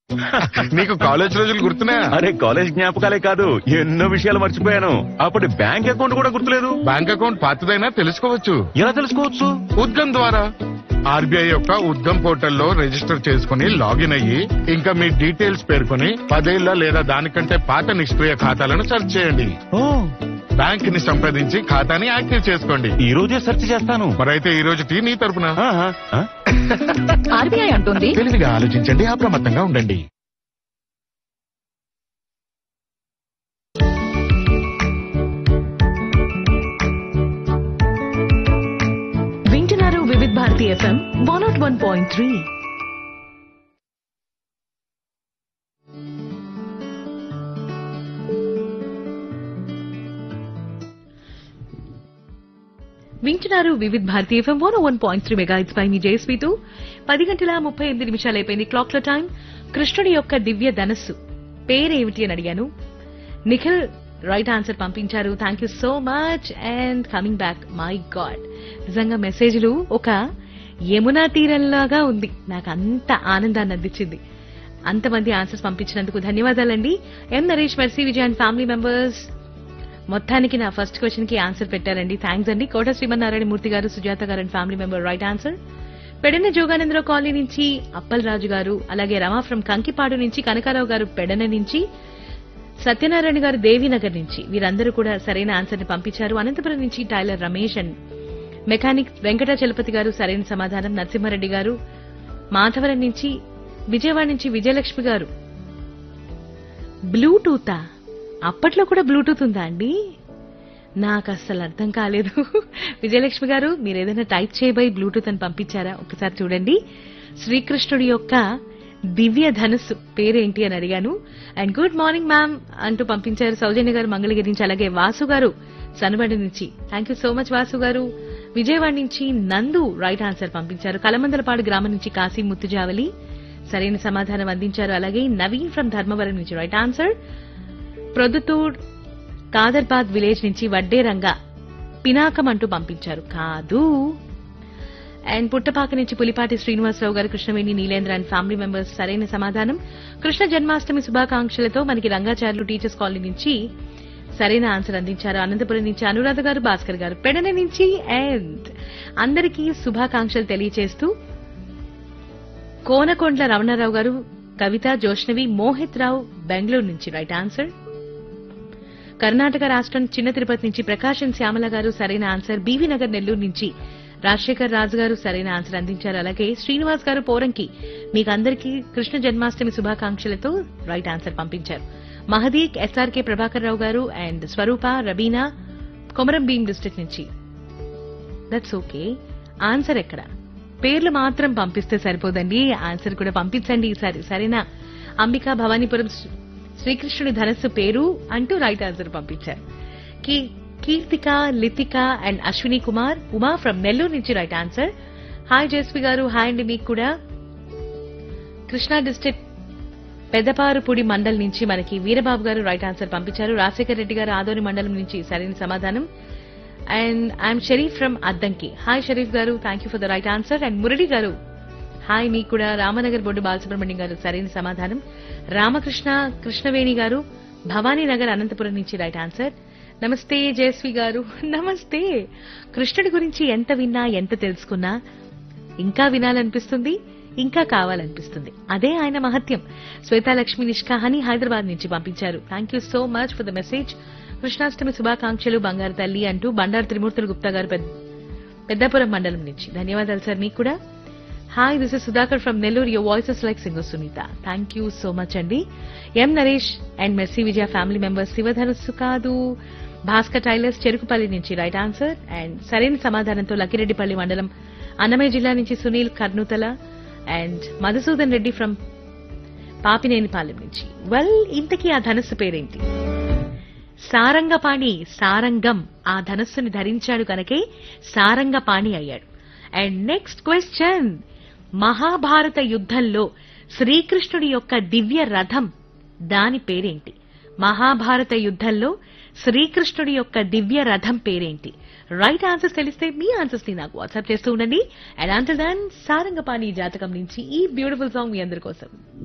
నీకు కాలేజ్ రోజులు గుర్తున్నాయా అరే కాలేజ్ జ్ఞాపకాలే కాదు ఎన్నో విషయాలు మర్చిపోయాను అప్పటి బ్యాంక్ అకౌంట్ కూడా గుర్తులేదు బ్యాంక్ అకౌంట్ పాతదైనా తెలుసుకోవచ్చు ఎలా తెలుసుకోవచ్చు ఉద్గమ్ ద్వారా ఆర్బీఐ యొక్క ఉద్గమ్ పోర్టల్లో రిజిస్టర్ చేసుకుని లాగిన్ అయ్యి ఇంకా మీ డీటెయిల్స్ పేర్కొని పదేళ్ల లేదా దానికంటే పాత నిష్క్రియ ఖాతాలను సెర్చ్ చేయండి ఓ బ్యాంక్ ని సంప్రదించి ఖాతాని యాక్టివ్ చేసుకోండి ఈ రోజే సెర్చ్ చేస్తాను మరైతే ఈ రోజు టీ నీ తరపున ఆహా, ఆ? ఆర్బీఐ అంటుంది తెలివిగా ఆలోచించండి అప్రమత్తంగా ఉండండి వింటున్నారు Vividh Bharati FM one nought one point three వింటున్నారు Vividh Bharati FM one one point three మెగా పై మీ జయస్వీతో పది గంటల ముప్పై ఎనిమిది నిమిషాలు అయిపోయింది క్లాక్ లో టైం కృష్ణుడి యొక్క దివ్య ధనస్సు పేరేమిటి అని అడిగాను నిఖిల్ రైట్ ఆన్సర్ పంపించారు thank you so much and coming back my God నిజంగా మెసేజ్లు ఒక యమునా తీరంలాగా ఉంది నాకు అంత ఆనందాన్ని అందించింది అంతమంది ఆన్సర్స్ పంపించినందుకు ధన్యవాదాలండి M Naresh Mercy Vijay and family members మొత్తానికి నా ఫస్ట్ క్వశ్చన్ కి ఆన్సర్ పెట్టారండి థ్యాంక్స్ అండి Kota Srimannarayana Murthy garu Sujatha garu and family member right answer Pedana Joganandarao colony నుంచి అప్పల్ రాజు గారు అలాగే రమా ఫ్రం కంకిపాడు నుంచి కనకారావు గారు పెడన నుంచి సత్యనారాయణ గారు దేవీనగర్ నుంచి వీరందరూ కూడా సరైన ఆన్సర్ ని పంపించారు అనంతపురం నుంచి tailor Ramesh and mechanic Venkatachalapathi garu సరైన సమాధానం నరసింహారెడ్డి గారు మాధవరం నుంచి విజయవాడ నుంచి విజయలక్ష్మి గారు బ్లూటూతా అప్పట్లో కూడా బ్లూటూత్ ఉందా అండి నాకు అస్సలు అర్థం కాలేదు విజయలక్ష్మి గారు మీరు ఏదైనా టైప్ చేయబోయి బ్లూటూత్ అని పంపించారా ఒకసారి చూడండి శ్రీకృష్ణుడి యొక్క దివ్య ధనుస్సు పేరేంటి అని అడిగాను అండ్ గుడ్ మార్నింగ్ మ్యామ్ అంటూ పంపించారు సౌజన్య గారు మంగళగిరి నుంచి అలాగే వాసు గారు సనబడి నుంచి thank you so much Vasu garu Vijayawada నుంచి నందు రైట్ ఆన్సర్ పంపించారు కలమందలపాడు గ్రామం నుంచి కాశీ ముత్తుజావలి సరైన సమాధానం అందించారు అలాగే నవీన్ ఫ్రం ధర్మవరం నుంచి right answer Proddatur Kadarbad village నుంచి వడ్డే రంగా పినాకం అంటూ పంపించారు కాదు అండ్ పుట్టపాక నుంచి Pulipati Srinivasarao garu Krishnaveni Neelendra and family members సరైన సమాధానం కృష్ణ జన్మాష్టమి శుభాకాంక్షలతో మనకి రంగాచార్యులు టీచర్స్ కాలనీ నుంచి సరైన ఆన్సర్ అందించారు అనంతపురం నుంచి అనురాధ గారు భాస్కర్ గారు పెడన నుంచి అండ్ అందరికీ శుభాకాంక్షలు తెలియజేస్తూ కోనకొండ్ల రమణారావు గారు కవిత జోష్నవి మోహిత్ రావు బెంగళూరు నుంచి రైట్ ఆన్సర్ కర్ణాటక రాష్ట్రం చిన్న తిరుపతి నుంచి ప్రకాశం శ్యామల గారు సరైన ఆన్సర్ బీవీ నగర్ నెల్లూరు నుంచి రాజశేఖర్ రాజు గారు సరైన ఆన్సర్ అందించారు అలాగే శ్రీనివాస్ గారు పోరంకి మీకు అందరికీ కృష్ణ జన్మాష్టమి శుభాకాంక్షలతో రైట్ ఆన్సర్ పంపించారు మహదీక్ ఎస్ఆర్కే ప్రభాకర్ రావు గారు అండ్ స్వరూప రబీనా కొమరం భీం డిస్ట్రిక్ట్ నుంచి దట్స్ ఓకే ఆన్సర్ ఎక్కడ పేర్లు మాత్రం పంపిస్తే సరిపోదండి ఆన్సర్ కూడా పంపించండి ఈసారి సరేనా అంబికా భవానీపురం శ్రీ- శ్రీకృష్ణుడి ధనస్సు పేరు అంటూ రైట్ ఆన్సర్ పంపించారు కీ- కీర్తిక లితిక అండ్ అశ్విని కుమార్ ఉమా ఫ్రమ్ నెల్లూరు నుంచి రైట్ ఆన్సర్ హాయ్ జస్వి గారు హాయ్ అండి మీకు కూడా కృష్ణా డిస్ట్రిక్ట్ పెద్దపారుపూడి మండల్ నుంచి మనకి వీరబాబు గారు రైట్ ఆన్సర్ పంపించారు రాజశేఖర్ రెడ్డి గారు ఆదోని మండలం నుంచి సరైన సమాధానం and IM Sharif from Addanki hi Sharif గారు thank you for the right answer and Murali గారు హాయ్ మీకు కూడా రామనగర్ బొడ్డు బాలసుబ్రహ్మణ్యం గారు సరైన సమాధానం రామకృష్ణ కృష్ణవేణి గారు భవానీ నగర్ అనంతపురం నుంచి రైట్ ఆన్సర్ నమస్తే జయశ్రీ గారు నమస్తే కృష్ణుడి గురించి ఎంత విన్నా ఎంత తెలుసుకున్నా ఇంకా వినాలనిపిస్తుంది ఇంకా కావాలనిపిస్తుంది అదే ఆయన మహత్యం శ్వేతాలక్ష్మి నిష్కాహాని హైదరాబాద్ నుంచి పంపించారు thank you so much for the message Krishnashtami శుభాకాంక్షలు బంగారు తల్లి అంటూ బండారు త్రిమూర్తులు గుప్తా గారు పెద్ద- పెద్దాపురం మండలం నుంచి ధన్యవాదాలు సార్ మీకు కూడా hi this is Sudhakar from Nellore your voices like singer Sunitha thank you so much అండి M Naresh and Mercy Vijaya family members శివధనుస్సు కాదు భాస్కర్ టైలర్స్ చెరుకుపల్లి నుంచి రైట్ ఆన్సర్ అండ్ సరైన సమాధానంతో లక్కిరెడ్డిపల్లి మండలం అన్నమయ్య జిల్లా నుంచి సునీల్ కర్నూతల అండ్ మధుసూదన్ రెడ్డి ఫ్రమ్ పాపినేనిపాలెం నుంచి వెల్ ఇంతకీ ఆ ధనస్సు పేరేంటి సారంగపాణి సారంగం ఆ ధనస్సుని ధరించాడు కనుకే సారంగపాణి అయ్యాడు అండ్ నెక్స్ట్ క్వశ్చన్ మహాభారత యుద్ధంలో శ్రీకృష్ణుడి యొక్క దివ్య రథం దాని పేరేంటి మహాభారత యుద్ధంలో శ్రీకృష్ణుడి యొక్క దివ్య రథం పేరేంటి రైట్ ఆన్సర్స్ తెలిస్తే మీ ఆన్సర్స్ ని నాకు వాట్సాప్ చేస్తూ ఉండండి అండ్ ఆన్సర్ దాన్ సారంగపాణి జాతకం నుంచి ఈ బ్యూటిఫుల్ సాంగ్ మీ అందరి కోసం